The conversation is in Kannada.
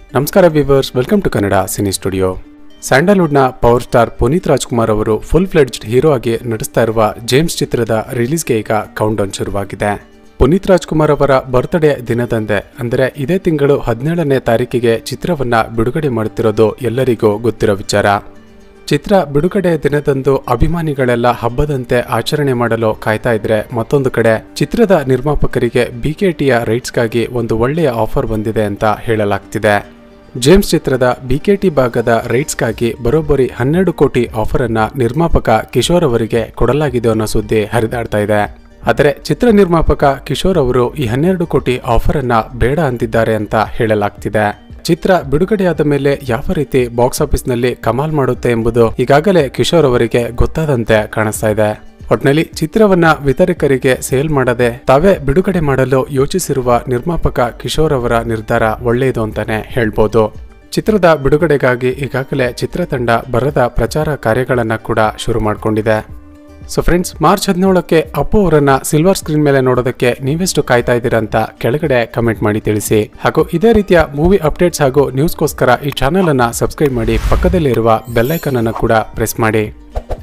ನಮಸ್ಕಾರ viewers welcome to Kannada cine studio ಸ್ಯಾಂಡಲ್ವುಡ್ನ ಪವರ್ ಸ್ಟಾರ್ ಪುನೀತ್ ರಾಜ್ಕುಮಾರ್ ಅವರು ಫುಲ್ ಫ್ಲೆಡ್ಜ್ಡ್ ಹೀರೋ ಆಗಿ ನಟಿಸ್ತಾ ಇರುವ ಜೇಮ್ಸ್ ಚಿತ್ರದ ರಿಲೀಸ್ಗೆ ಈಗ ಕೌಂಟ್ ಡೌನ್ ಶುರುವಾಗಿದೆ ಪುನೀತ್ ರಾಜ್ಕುಮಾರ್ ಅವರ ಬರ್ತ್ಡೇ ದಿನದಂದೇ ಅಂದರೆ ಇದೇ ತಿಂಗಳು ಹದಿನೇಳನೇ ತಾರೀಕಿಗೆ ಚಿತ್ರವನ್ನ ಬಿಡುಗಡೆ ಮಾಡುತ್ತಿರೋದು ಎಲ್ಲರಿಗೂ ಗೊತ್ತಿರೋ ವಿಚಾರ ಚಿತ್ರ ಬಿಡುಗಡೆ ದಿನದಂದು ಅಭಿಮಾನಿಗಳೆಲ್ಲ ಹಬ್ಬದಂತೆ ಆಚರಣೆ ಮಾಡಲು ಕಾಯ್ತಾ ಇದ್ರೆ ಮತ್ತೊಂದು ಕಡೆ ಚಿತ್ರದ ನಿರ್ಮಾಪಕರಿಗೆ ಬಿಕೆಟಿಯ ರೈಟ್ಸ್ಗಾಗಿ ಒಂದು ಒಳ್ಳೆಯ ಆಫರ್ ಬಂದಿದೆ ಅಂತ ಹೇಳಲಾಗ್ತಿದೆ ಜೇಮ್ಸ್ ಚಿತ್ರದ ಬಿಕೆಟಿ ಭಾಗದ ರೈಟ್ಸ್ಗಾಗಿ ಬರೋಬ್ಬರಿ ಹನ್ನೆರಡು ಕೋಟಿ ಆಫರ್ ಅನ್ನ ನಿರ್ಮಾಪಕ ಕಿಶೋರ್ ಅವರಿಗೆ ಕೊಡಲಾಗಿದೆ ಅನ್ನೋ ಸುದ್ದಿ ಹರಿದಾಡ್ತಾ ಇದೆ ಆದರೆ ಚಿತ್ರ ನಿರ್ಮಾಪಕ ಕಿಶೋರ್ ಅವರು ಈ ಹನ್ನೆರಡು ಕೋಟಿ ಆಫರ್ ಅನ್ನ ಬೇಡ ಅಂತಿದ್ದಾರೆ ಅಂತ ಹೇಳಲಾಗ್ತಿದೆ ಚಿತ್ರ ಬಿಡುಗಡೆಯಾದ ಮೇಲೆ ಯಾವ ರೀತಿ ಬಾಕ್ಸ್ ಆಫೀಸ್ನಲ್ಲಿ ಕಮಾಲ್ ಮಾಡುತ್ತೆ ಎಂಬುದು ಈಗಾಗಲೇ ಕಿಶೋರ್ ಅವರಿಗೆ ಗೊತ್ತಾದಂತೆ ಕಾಣಿಸ್ತಾ ಇದೆ ಒಟ್ನಲ್ಲಿ ಚಿತ್ರವನ್ನ ವಿತರಕರಿಗೆ ಸೇಲ್ ಮಾಡದೆ ತಾವೇ ಬಿಡುಗಡೆ ಮಾಡಲು ಯೋಚಿಸಿರುವ ನಿರ್ಮಾಪಕ ಕಿಶೋರ್ ಅವರ ನಿರ್ಧಾರ ಒಳ್ಳೆಯದು ಅಂತಾನೆ ಹೇಳ್ಬೋದು ಚಿತ್ರದ ಬಿಡುಗಡೆಗಾಗಿ ಈಗಾಗಲೇ ಚಿತ್ರತಂಡ ಬರದ ಪ್ರಚಾರ ಕಾರ್ಯಗಳನ್ನ ಕೂಡ ಶುರು ಮಾಡಿಕೊಂಡಿದೆ ಸೊ ಫ್ರೆಂಡ್ಸ್ ಮಾರ್ಚ್ ಹದಿನೇಳಕ್ಕೆ ಅಪ್ಪು ಅವರನ್ನ ಸಿಲ್ವರ್ ಸ್ಕ್ರೀನ್ ಮೇಲೆ ನೋಡೋದಕ್ಕೆ ನೀವೆಷ್ಟು ಕಾಯ್ತಾ ಇದ್ದೀರಾ ಅಂತ ಕೆಳಗಡೆ ಕಮೆಂಟ್ ಮಾಡಿ ತಿಳಿಸಿ ಹಾಗೂ ಇದೇ ರೀತಿಯ ಮೂವಿ ಅಪ್ಡೇಟ್ಸ್ ಹಾಗೂ ನ್ಯೂಸ್ಗೋಸ್ಕರ ಈ ಚಾನೆಲ್ ಅನ್ನ ಸಬ್ಸ್ಕ್ರೈಬ್ ಮಾಡಿ ಪಕ್ಕದಲ್ಲಿರುವ ಬೆಲ್ಲೈಕನ್ ಅನ್ನು ಕೂಡ ಪ್ರೆಸ್ ಮಾಡಿ